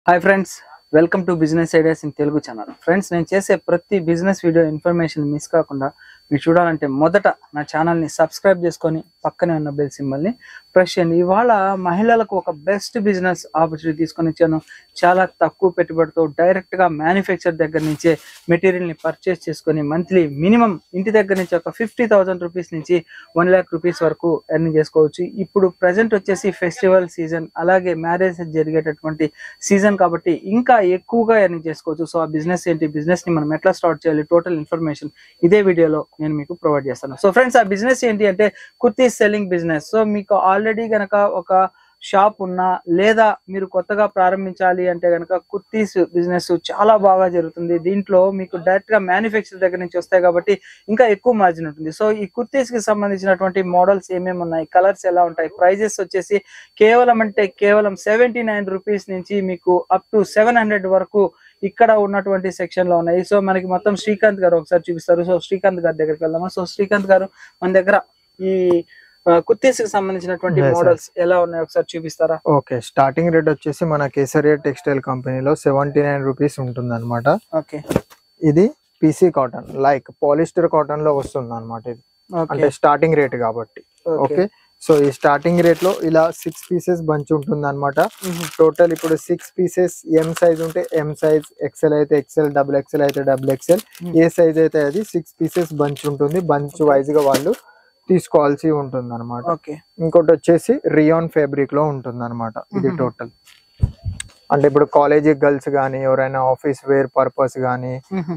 Hi friends welcome to business ideas in Telugu channel friends నేను చేసే ప్రతి బిజినెస్ వీడియో ఇన్ఫర్మేషన్ మిస్ కాకుండా మీరు చూడాలంటే మొదట నా ఛానల్ని సబ్స్క్రైబ్ చేసుకొని పక్కనే ఉన్న బెల్ సింబల్ని ప్రెస్ చేయండి ఇవాళ మహిళలకు ఒక బెస్ట్ బిజినెస్ ఆపర్చునిటీ తీసుకొని ఇచ్చాను చాలా తక్కువ పెట్టుబడితో డైరెక్ట్గా మ్యానుఫ్యాక్చర్ దగ్గర నుంచే మెటీరియల్ని పర్చేస్ చేసుకొని మంత్లీ మినిమం ఇంటి దగ్గర నుంచి ఒక ఫిఫ్టీ థౌసండ్ రూపీస్ నుంచి వన్ ల్యాక్ రూపీస్ వరకు ఎర్న్ చేసుకోవచ్చు ఇప్పుడు ప్రజెంట్ వచ్చేసి ఫెస్టివల్ సీజన్ అలాగే మ్యారేజ్ జరిగేటటువంటి సీజన్ కాబట్టి ఇంకా ఎక్కువగా ఎర్న్ చేసుకోవచ్చు సో ఆ బిజినెస్ ఏంటి బిజినెస్ ని మనం ఎట్లా స్టార్ట్ చేయాలి టోటల్ ఇన్ఫర్మేషన్ ఇదే వీడియోలో నేను మీకు ప్రొవైడ్ చేస్తాను సో ఫ్రెండ్స్ ఆ బిజినెస్ ఏంటి అంటే కుర్తీ సెల్లింగ్ బిజినెస్ సో మీకు ఆల్రెడీ గనక ఒక షాప్ ఉన్నా లేదా మీరు కొత్తగా ప్రారంభించాలి అంటే గనక కుర్తీస్ బిజినెస్ చాలా బాగా జరుగుతుంది దీంట్లో మీకు డైరెక్ట్ గా మ్యానుఫ్యాక్చర్ దగ్గర నుంచి వస్తాయి కాబట్టి ఇంకా ఎక్కువ మార్జిన్ ఉంటుంది సో ఈ కుర్తీస్ కి సంబంధించినటువంటి మోడల్స్ ఏమేమి ఉన్నాయి కలర్స్ ఎలా ఉంటాయి ప్రైజెస్ వచ్చేసి కేవలం అంటే కేవలం సెవెంటీ నైన్ రూపీస్ నుంచి మీకు అప్ టు సెవెన్ హండ్రెడ్ వరకు ఇక్కడ ఉన్నటువంటి సెక్షన్ లో ఉన్నాయి సో మనకి మొత్తం శ్రీకాంత్ గారు ఒకసారి చూపిస్తారు సో శ్రీకాంత్ గారి దగ్గరికి వెళ్దామా సో శ్రీకాంత్ గారు మన దగ్గర ఈ కుర్తీస్ కి సంబంధించినటువంటి Yes, sir. మోడల్స్ ఎలా ఉన్నాయి ఒకసారి చూపిస్తారా ఓకే స్టార్టింగ్ రేట్ వచ్చేసి మన కేసరియా టెక్స్టైల్ కంపెనీలో సెవెంటీ నైన్ రూపీస్ ఉంటుంది అనమాట ఓకే ఇది PC cotton like polyester cotton లో వస్తుంది అనమాట ఇది అంటే స్టార్టింగ్ రేట్ కాబట్టి ఓకే సో ఈ స్టార్టింగ్ రేట్ లో ఇలా సిక్స్ పీసెస్ బంచ్ ఉంటుంది అనమాట టోటల్ ఇప్పుడు సిక్స్ పీసెస్ ఎం సైజ్ ఉంటే ఎం సైజ్ ఎక్సెల్ అయితే ఎక్సెల్ డబుల్ ఎక్సెల్ అయితే డబుల్ ఎక్సెల్ ఏ సైజ్ అయితే అది సిక్స్ పీసెస్ బంచ్ ఉంటుంది బంచ్ వైజ్ గా వాళ్ళు తీసుకోవాల్సి ఉంటుంది అనమాట ఓకే ఇంకోటి వచ్చేసి రియాన్ ఫ్యాబ్రిక్ లో ఉంటుంది అనమాట ఇది Mhm. టోటల్ అంటే ఇప్పుడు కాలేజీ గర్ల్స్ కానీ ఎవరైనా ఆఫీస్ వేర్ పర్పస్ కానీ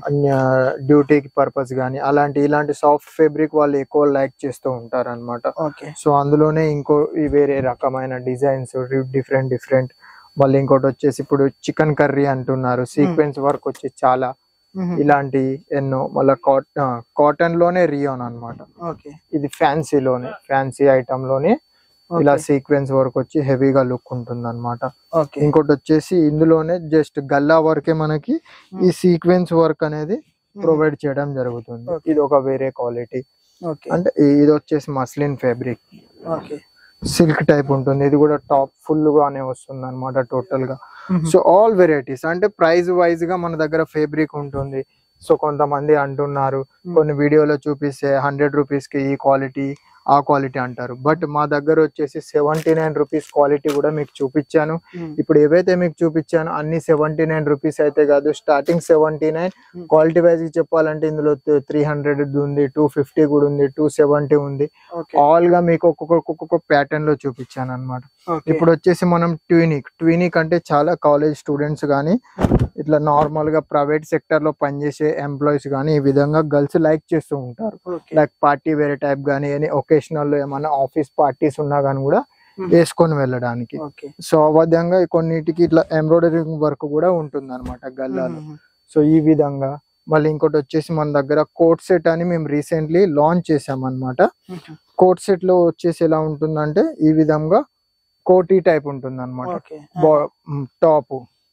డ్యూటీ పర్పస్ కానీ అలాంటి ఇలాంటి సాఫ్ట్ ఫ్యాబ్రిక్ వాళ్ళు ఎక్కువ లైక్ చేస్తూ ఉంటారు అనమాట ఓకే సో అందులోనే ఇంకో ఈ వేరే రకమైన డిజైన్స్ డిఫరెంట్ డిఫరెంట్ మళ్ళీ ఇంకోటి వచ్చేసి ఇప్పుడు చికెన్ కర్రీ అంటున్నారు సీక్వెన్స్ వర్క్ వచ్చి చాలా ఇలాంటి ఎన్నో మళ్ళీ కాటన్ లోనే రియోన్ అన్నమాట ఓకే ఇది ఫ్యాన్సీ లోనే ఫ్యాన్సీ ఐటమ్ లోనే ఇలా సీక్వెన్స్ వర్క్ వచ్చి హెవీగా లుక్ ఉంటుంది అనమాట ఓకే ఇంకోటి వచ్చేసి ఇందులోనే జస్ట్ గల్లా వరకే మనకి ఈ సీక్వెన్స్ వర్క్ అనేది ప్రొవైడ్ చేయడం జరుగుతుంది Okay. ఇది ఒక వేరే క్వాలిటీ ఓకే అంటే ఈ- ఇది వచ్చేసి muslin fabric okay silk type ఉంటుంది ఇది కూడా టాప్ ఫుల్ గానే వస్తుంది అనమాట టోటల్ గా సో ఆల్ వెరైటీస్ అంటే ప్రైస్ వైజ్ గా మన దగ్గర ఫ్యాబ్రిక్ ఉంటుంది సో కొంతమంది అంటున్నారు కొన్ని వీడియోలో చూపిస్తే హండ్రెడ్ రూపీస్ కి ఈ క్వాలిటీ ఆ క్వాలిటీ అంటారు బట్ మా దగ్గర వచ్చేసి సెవెంటీ నైన్ రూపీస్ క్వాలిటీ కూడా మీకు చూపించాను ఇప్పుడు ఏవైతే మీకు చూపించానో అన్ని సెవెంటీ నైన్ రూపీస్ అయితే కాదు starting seventy nine Hmm. Quality wise చెప్పాలంటే ఇందులో త్రీ హండ్రెడ్ ఉంది టూ ఫిఫ్టీ కూడా ఉంది టూ సెవెంటీ ఉంది ఓకే ఆల్ గా మీకు ఒక్కొక్క ఒక్కొక్క ప్యాటర్న్ లో చూపించాను అనమాట ఇప్పుడు వచ్చేసి మనం ట్యూనిక్ ట్యూనిక్ అంటే చాలా కాలేజ్ స్టూడెంట్స్ కానీ ఇట్లా నార్మల్ గా ప్రైవేట్ సెక్టర్ లో పనిచేసే ఎంప్లాయీస్ కానీ ఈ విధంగా గర్ల్స్ లైక్ చేస్తూ ఉంటారు ఓకే లైక్ పార్టీ వేరే టైప్ కానీ ఎనీ ఒకేషనల్ లో ఏమైనా ఆఫీస్ పార్టీస్ ఉన్నా కానీ కూడా Hmm. వేసుకొని వెళ్ళడానికి ఓకే సో ఆ విధంగా కొన్నిటికి ఇట్లా ఎంబ్రాయిడరీ వర్క్ కూడా ఉంటుంది అనమాట గల్లాలో సో ఈ విధంగా మళ్ళీ ఇంకోటి వచ్చేసి మన దగ్గర కోట్ సెట్ అని మేము రీసెంట్లీ లాంచ్ చేసాం అనమాట కోట్ సెట్ లో వచ్చేసి ఎలా ఉంటుందంటే ఈ విధంగా కోటీ టైప్ ఉంటుంది అనమాట ఓకే టాప్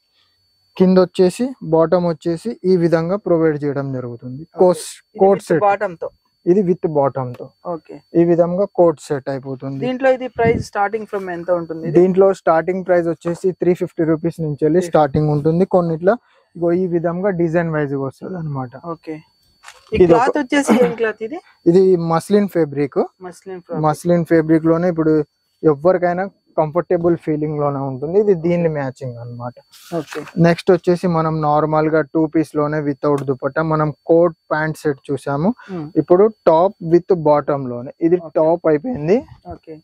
కింద వచ్చేసి బాటమ్ వచ్చేసి ఈ విధంగా ప్రొవైడ్ చేయడం జరుగుతుంది కోస్ కోట్ సెట్ బాటమ్ తో ఇది విత్ బాటమ్ తో ఓకే ఈ విధంగా కోట్ సెట్ అయిపోతుంది దీంట్లో ఇది ప్రైస్ స్టార్టింగ్ ఫ్రమ్ ఎంత ఉంటుంది ఇది? దీంట్లో స్టార్టింగ్ ప్రైస్ వచ్చేసి త్రీ ఫిఫ్టీ రూపీస్ నుంచి వెళ్ళి స్టార్టింగ్ ఉంటుంది కొన్నిట్లో ఇగో ఈ విధంగా డిజైన్ వైజ్ వస్తుంది అనమాట ఓకే ఈ ఇది ఒక- క్లాత్ వచ్చేసి ఏం క్లాత్ ఇది ఇది muslin fabric muslin muslin fabric లోనే ఇప్పుడు ఎవరికైనా కంఫర్టబుల్ ఫీలింగ్ లోనే ఉంటుంది ఇది దీన్ని మ్యాచింగ్ అన్నమాట ఓకే నెక్స్ట్ వచ్చేసి మనం నార్మల్ గా టూ పీస్ లోనే వితౌట్ దుపట్టా మనం కోట్ ప్యాంట్ సెట్ చూసాము ఇప్పుడు టాప్ విత్ బాటమ్ లోనే ఇది Okay. టాప్ అయిపోయింది ఓకే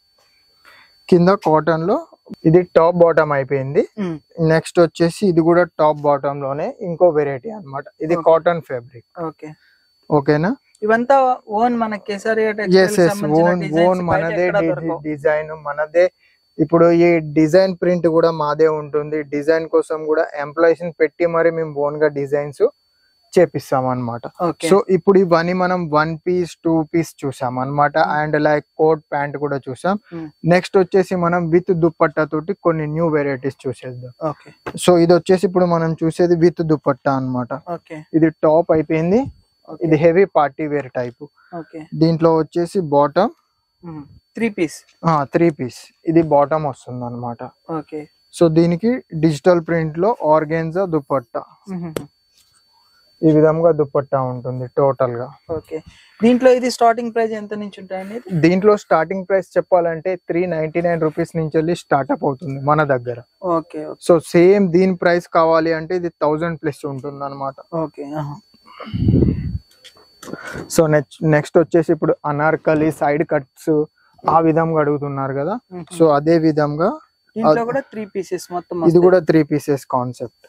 కింద కాటన్ లో ఇది టాప్ బాటమ్ అయిపోయింది నెక్స్ట్ వచ్చేసి ఇది కూడా టాప్ బాటమ్ లోనే ఇంకో వెరైటీ అన్నమాట ఇది Okay. కాటన్ ఫ్యాబ్రిక్ ఓకే ఓకేనా ఇవంతా ఓన్ మన Kesariya S S own own మనదే డిజైన్ మనదే ఇప్పుడు ఈ డిజైన్ ప్రింట్ కూడా మాదే ఉంటుంది డిజైన్ కోసం కూడా ఎంప్లాయీస్ పెట్టి మరి మేము ఓన్ గా డిజైన్స్ చేపిస్తాం అన్నమాట ఓకే సో ఇప్పుడు ఇవన్నీ మనం వన్ పీస్ టూ పీస్ చూసాం అన్నమాట Hmm. And like coat pant కూడా చూసాం Hmm. నెక్స్ట్ వచ్చేసి మనం విత్ దుప్పట్టా తోటి కొన్ని న్యూ వెరైటీస్ చూసేద్దాం ఓకే సో ఇది వచ్చేసి ఇప్పుడు మనం చూసేది విత్ దుప్పట్టా అన్నమాట ఓకే ఇది టాప్ అయిపోయింది ఇది heavy party wear type okay దీంట్లో వచ్చేసి bottom three piece three piece ఇది బాటమ్ వస్తుంది అనమాట ఓకే సో దీనికి డిజిటల్ ప్రింట్ లో ఆర్గెన్జా దుపట్టా ఈ విధంగా దుపట్టా ఉంటుంది టోటల్ గా ఓకే దీంట్లో ఇది స్టార్టింగ్ ప్రైస్ ఎంత నుంచి ఉంటాయండి ఇది? దీంట్లో స్టార్టింగ్ ప్రైస్ చెప్పాలంటే త్రీ నైన్టీ నైన్ రూపీస్ నుంచి వెళ్ళి స్టార్ట్అప్ అవుతుంది మన దగ్గర ఓకే ఓకే సో సేమ్ దీని ప్రైస్ కావాలి అంటే ఇది థౌజండ్ ప్లస్ ఉంటుంది అనమాట ఓకే ఆహా. సో నెక్స్ట్ నెక్స్ట్ వచ్చేసి ఇప్పుడు అనార్కలి సైడ్ కట్స్ ఆ విధంగా అడుగుతున్నారు కదా మ్మ్. సో అదే విధంగా దీంట్లో కూడా త్రీ పీసెస్ మొత్తం ఇది కూడా త్రీ పీసెస్ కాన్సెప్ట్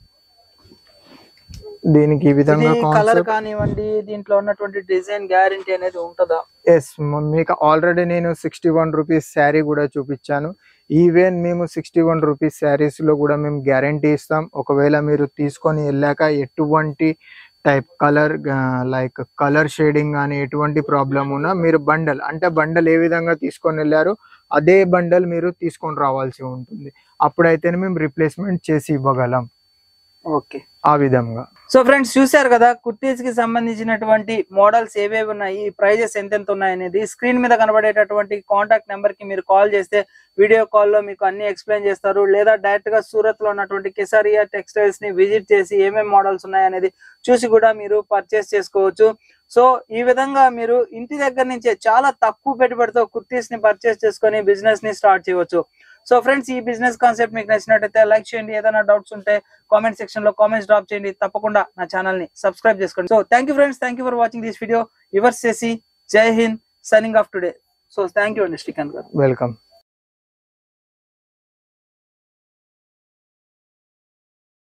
దీనికి ఈ విధంగా కలర్ కాన్సెప్ట్ కానివ్వండి దీంట్లో ఉన్నటువంటి డిజైన్ గ్యారంటీ అనేది ఉంటుందా ఎస్ మీకు ఆల్రెడీ నేను సిక్స్టీ వన్ రూపీస్ శారీ కూడా చూపించాను ఈవెన్ మేము సిక్స్టీ వన్ రూపీస్ శారీస్ లో కూడా మేము గ్యారంటీ ఇస్తాం ఒకవేళ మీరు తీసుకొని వెళ్ళాక ఎటువంటి type colour like colour shading కానీ ఎటువంటి ప్రాబ్లం ఉన్నా మీరు బండల్ అంటే బండల్ ఏ విధంగా తీసుకొని వెళ్ళారో అదే బండల్ మీరు తీసుకొని రావాల్సి ఉంటుంది అప్పుడైతేనే మేము రిప్లేస్మెంట్ చేసి ఇవ్వగలం ఓకే ఆ విధంగా సో ఫ్రెండ్స్ చూశారు కదా కుర్తీస్ కి సంబంధించినటువంటి మోడల్స్ ఏవేవి ఉన్నాయి ప్రైజెస్ ఎంతెంత ఉన్నాయి అనేది స్క్రీన్ మీద కనబడేటటువంటి కాంటాక్ట్ నెంబర్ కి మీరు కాల్ చేస్తే వీడియో కాల్ లో మీకు అన్ని ఎక్స్ప్లెయిన్ చేస్తారు లేదా డైరెక్ట్ గా సూరత్ లో ఉన్నటువంటి కెసారియా టెక్స్టైల్స్ ని విజిట్ చేసి ఏమేమి మోడల్స్ ఉన్నాయి అనేది చూసి కూడా మీరు పర్చేస్ చేసుకోవచ్చు సో ఈ విధంగా మీరు ఇంటి దగ్గర నుంచే చాలా తక్కువ పెట్టుబడితో కుర్తీస్ ని పర్చేస్ చేసుకొని బిజినెస్ ని స్టార్ట్ చేయవచ్చు సో ఫ్రెండ్స్ ఈ బిజినెస్ కాన్సెప్ట్ మీకు నచ్చినట్టయితే లైక్ చేయండి ఏదైనా డౌట్స్ ఉంటే కామెంట్ సెక్షన్ లో కామెంట్స్ డ్రాప్ చేయండి తప్పకుండా నా ఛానల్ ని సబ్స్క్రైబ్ చేసుకోండి so thank you friends thank you for watching this video yours చేసి Jai Hind signing off today so thank you అండి శ్రీకాంత్ గారు వెల్కమ్